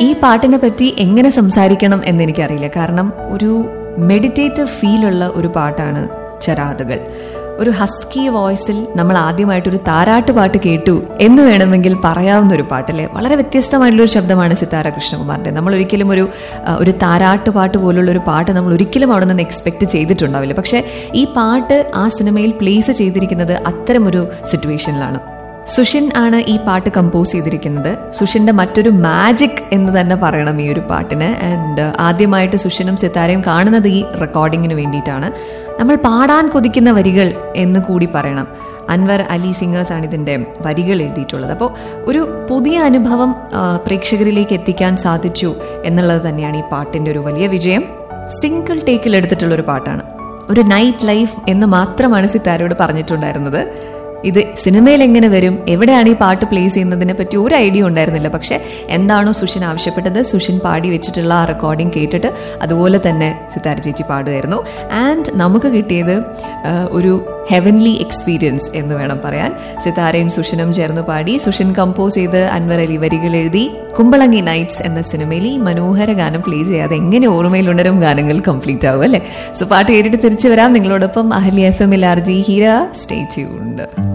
ഈ പാട്ടിനെ പറ്റി എങ്ങനെ സംസാരിക്കണം എന്ന് എനിക്കറിയില്ല കാരണം ഒരു മെഡിറ്റേറ്റീവ് ഫീലുള്ള ഒരു പാട്ടാണ് ചരാതുകൾ ഒരു ഹസ്കി വോയിസിൽ നമ്മൾ ആദ്യമായിട്ടൊരു താരാട്ട് പാട്ട് കേട്ടു എന്ന് വേണമെങ്കിൽ പറയാവുന്ന ഒരു പാട്ടല്ലേ വളരെ വ്യത്യസ്തമായിട്ടുള്ള ഒരു ശബ്ദമാണ് സിത്താര കൃഷ്ണകുമാറിന്റെ നമ്മൾ ഒരിക്കലും ഒരു ആ, ഒരു താരാട്ട് പാട്ട് പോലുള്ള ഒരു പാട്ട് നമ്മൾ ഒരിക്കലും അവിടെ നിന്ന് എക്സ്പെക്ട് ചെയ്തിട്ടുണ്ടാവില്ല പക്ഷെ ഈ പാട്ട് ആ സിനിമയിൽ പ്ലേസ് ചെയ്തിരിക്കുന്നത് അത്തരമൊരു സിറ്റുവേഷനിലാണ് സുഷിൻ ആണ് ഈ പാട്ട് കമ്പോസ് ചെയ്തിരിക്കുന്നത് സുഷിന്റെ മറ്റൊരു മാജിക് എന്ന് തന്നെ പറയണം ഈ ഒരു പാട്ടിന് ആൻഡ് ആദ്യമായിട്ട് സുഷിനും സിത്താരയും കാണുന്നത് ഈ റെക്കോർഡിങ്ങിന് വേണ്ടിയിട്ടാണ് നമ്മൾ പാടാൻ കൊതിക്കുന്ന വരികൾ എന്ന് കൂടി പറയണം അൻവർ അലി സിംഗേഴ്സ് ആണ് ഇതിന്റെ വരികൾ എഴുതിയിട്ടുള്ളത് അപ്പോൾ ഒരു പുതിയ അനുഭവം ആ, പ്രേക്ഷകരിലേക്ക് എത്തിക്കാൻ സാധിച്ചു എന്നുള്ളത് തന്നെയാണ് ഈ പാട്ടിന്റെ ഒരു വലിയ വിജയം സിംഗിൾ ടേക്കിൽ എടുത്തിട്ടുള്ള ഒരു പാട്ടാണ് ഒരു നൈറ്റ് ലൈഫ് എന്ന് മാത്രമാണ് സിത്താരയോട് പറഞ്ഞിട്ടുണ്ടായിരുന്നത് ഇത് സിനിമയിൽ എങ്ങനെ വരും എവിടെയാണ് ഈ പാട്ട് പ്ലേസ് ചെയ്യുന്നതിനെ പറ്റി ഒരു ഐഡിയ ഉണ്ടായിരുന്നില്ല പക്ഷെ എന്താണോ സുഷിൻ ആവശ്യപ്പെട്ടത് സുഷിൻ പാടി വെച്ചിട്ടുള്ള ആ റെക്കോർഡിംഗ് കേട്ടിട്ട് അതുപോലെ തന്നെ സിത്താര ചേച്ചി പാടുമായിരുന്നു ആൻഡ് നമുക്ക് കിട്ടിയത് ആ, ഒരു ഹെവൻലി എക്സ്പീരിയൻസ് എന്ന് വേണം പറയാൻ സിത്താരയും സുഷിനും ചേർന്ന് പാടി സുഷിൻ കമ്പോസ് ചെയ്ത് അൻവർ അലി വരികൾ എഴുതി കുമ്പളങ്ങി നൈറ്റ്സ് എന്ന സിനിമയിൽ ഈ മനോഹര ഗാനം പ്ലേ ചെയ്യാതെ എങ്ങനെ ഓർമ്മയിൽ ഉണരും ഗാനങ്ങൾ കംപ്ലീറ്റ് ആവും അല്ലേ സോ പാട്ട് കേട്ടിട്ട് തിരിച്ചു വരാം നിങ്ങളോടൊപ്പം അഹലി എഫ് എം എൽ ആർ ജി ഹീര സ്റ്റേ ട്യൂൺഡ്